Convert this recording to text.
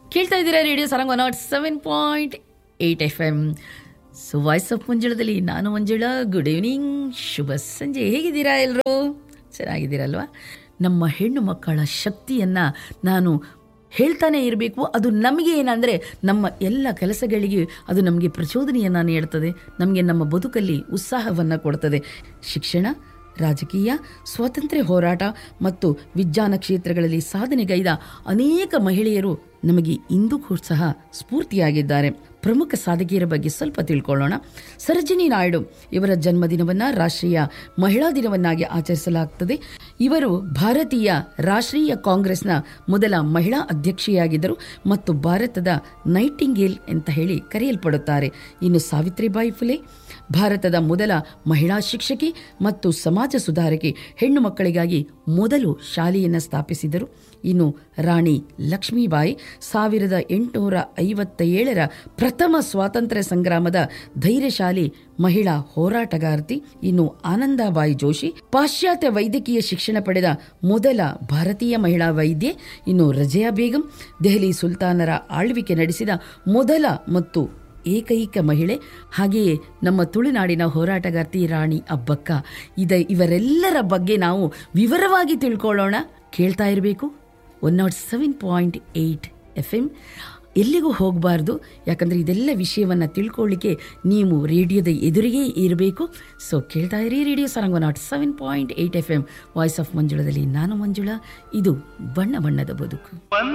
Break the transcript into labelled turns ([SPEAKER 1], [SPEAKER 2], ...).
[SPEAKER 1] ಕೇಳ್ತಾ ಇದ್ದೀರಾ radio Sarang one not seven point eight F M so voice of ಮಂಜುಳದಲ್ಲಿ ನಾನು ಮಂಜುಳ ಗುಡ್ ಈವ್ನಿಂಗ್ ಶುಭ ಸಂಜೆ ಹೇಗಿದ್ದೀರಾ ಎಲ್ಲರೂ ಚೆನ್ನಾಗಿದ್ದೀರಲ್ವಾ ನಮ್ಮ ಹೆಣ್ಣು ಮಕ್ಕಳ ಶಕ್ತಿಯನ್ನು ನಾನು ಹೇಳ್ತಾನೆ ಇರಬೇಕು ಅದು ನಮಗೆ ಏನಂದರೆ ನಮ್ಮ ಎಲ್ಲ ಕೆಲಸಗಳಿಗೆ ಅದು ನಮಗೆ ಪ್ರಚೋದನೆಯನ್ನು ನೀಡ್ತದೆ ನಮಗೆ ನಮ್ಮ ಬದುಕಲ್ಲಿ ಉತ್ಸಾಹವನ್ನು ಕೊಡ್ತದೆ ಶಿಕ್ಷಣ ರಾಜಕೀಯ ಸ್ವಾತಂತ್ರ್ಯ ಹೋರಾಟ ಮತ್ತು ವಿಜ್ಞಾನ ಕ್ಷೇತ್ರಗಳಲ್ಲಿ ಸಾಧನೆಗೈದ ಅನೇಕ ಮಹಿಳೆಯರು ನಮಗೆ ಇಂದು ಸಹ ಸ್ಫೂರ್ತಿಯಾಗಿದ್ದಾರೆ ಪ್ರಮುಖ ಸಾಧಕಿಯರ ಬಗ್ಗೆ ಸ್ವಲ್ಪ ತಿಳ್ಕೊಳ್ಳೋಣ ಸರೋಜಿನಿ ನಾಯ್ಡು ಇವರ ಜನ್ಮದಿನವನ್ನು ರಾಷ್ಟ್ರೀಯ ಮಹಿಳಾ ದಿನವನ್ನಾಗಿ ಆಚರಿಸಲಾಗುತ್ತದೆ ಇವರು ಭಾರತೀಯ ರಾಷ್ಟ್ರೀಯ ಕಾಂಗ್ರೆಸ್ನ ಮೊದಲ ಮಹಿಳಾ ಅಧ್ಯಕ್ಷೆಯಾಗಿದ್ದರು ಮತ್ತು ಭಾರತದ ನೈಟಿಂಗೇಲ್ ಅಂತ ಹೇಳಿ ಕರೆಯಲ್ಪಡುತ್ತಾರೆ ಇನ್ನು ಸಾವಿತ್ರಿಬಾಯಿ ಫುಲೆ ಭಾರತದ ಮೊದಲ ಮಹಿಳಾ ಶಿಕ್ಷಕಿ ಮತ್ತು ಸಮಾಜ ಸುಧಾರಕಿ ಹೆಣ್ಣು ಮಕ್ಕಳಿಗಾಗಿ ಮೊದಲು ಶಾಲೆಯನ್ನು ಸ್ಥಾಪಿಸಿದರು ಇನ್ನು ರಾಣಿ ಲಕ್ಷ್ಮೀಬಾಯಿ ಸಾವಿರದ ಎಂಟುನೂರ ಐವತ್ತ ಏಳರ ಪ್ರಥಮ ಸ್ವಾತಂತ್ರ್ಯ ಸಂಗ್ರಾಮದ ಧೈರ್ಯಶಾಲಿ ಮಹಿಳಾ ಹೋರಾಟಗಾರ್ತಿ ಇನ್ನು ಆನಂದಾಬಾಯಿ ಜೋಶಿ ಪಾಶ್ಚಾತ್ಯ ವೈದ್ಯಕೀಯ ಶಿಕ್ಷಣ ಪಡೆದ ಮೊದಲ ಭಾರತೀಯ ಮಹಿಳಾ ವೈದ್ಯೆ ಇನ್ನು ರಜೆಯಾ ಬೇಗಂ ದೆಹಲಿ ಸುಲ್ತಾನರ ಆಳ್ವಿಕೆ ನಡೆಸಿದ ಮೊದಲ ಮತ್ತು ಏಕೈಕ ಮಹಿಳೆ ಹಾಗೆಯೇ ನಮ್ಮ ತುಳುನಾಡಿನ ಹೋರಾಟಗಾರ್ತಿ ರಾಣಿ ಅಬ್ಬಕ್ಕ ಇದ ಇವರೆಲ್ಲರ ಬಗ್ಗೆ ನಾವು ವಿವರವಾಗಿ ತಿಳ್ಕೊಳ್ಳೋಣ ಕೇಳ್ತಾ ಇರಬೇಕು one not seven point eight F M ಎಲ್ಲಿಗೂ ಹೋಗಬಾರ್ದು ಯಾಕಂದರೆ ಇದೆಲ್ಲ ವಿಷಯವನ್ನು ತಿಳ್ಕೊಳ್ಳಿಕ್ಕೆ ನೀವು ರೇಡಿಯೋದ ಎದುರಿಗೆ ಇರಬೇಕು ಸೊ ಕೇಳ್ತಾ ಇರಿ radio Sarang one not seven point eight F M voice of ಮಂಜುಳದಲ್ಲಿ ನಾನು ಮಂಜುಳ ಇದು ಬಣ್ಣ ಬಣ್ಣದ ಬದುಕು